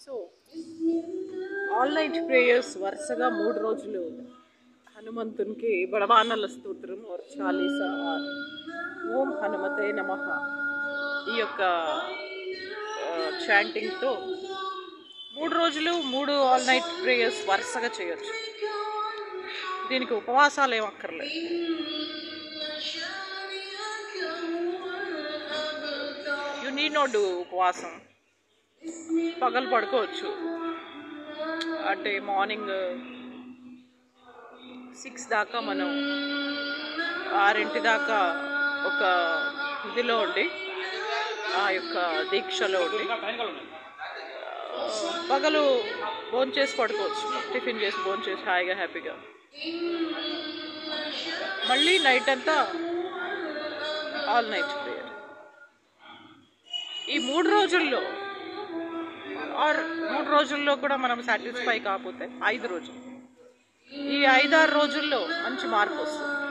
so all night prayers వరుసగా మూడు రోజులు హనుమంతునికి బడవానల స్తోత్రం और చాలీసా और ఓం హనుమతే నమః ఈ యొక్క చాంటింగ్తో మూడు రోజులు మూడు ఆల్ నైట్ ప్రేయర్స్ వరుసగా చేయొచ్చు దీనికి ఉపవాసాలు ఏం అక్కర్లేదు యు నీడ్ నాట్ డూ ఉపవాసం పగలు పడుకోవచ్చు అంటే మార్నింగ్ సిక్స్ దాకా మనం ఆరింటి దాకా ఒక ఇదిలో ఉండి ఆ యొక్క దీక్షలో ఉండి ఆ, పగలు భోంచేసి చేసి పడుకోవచ్చు టిఫిన్ చేసి భోంచేసి చేసి హాయిగా హ్యాపీగా మళ్ళీ నైట్ అంతా ఆల్ నైట్ ప్రేయర్ ఈ మూడు రోజుల్లో ఆర్ మూడు రోజుల్లో కూడా మనం సాటిస్ఫై కాకపోతే ఐదు రోజులు ఈ ఐదారు రోజుల్లో మంచి మార్పు వస్తుంది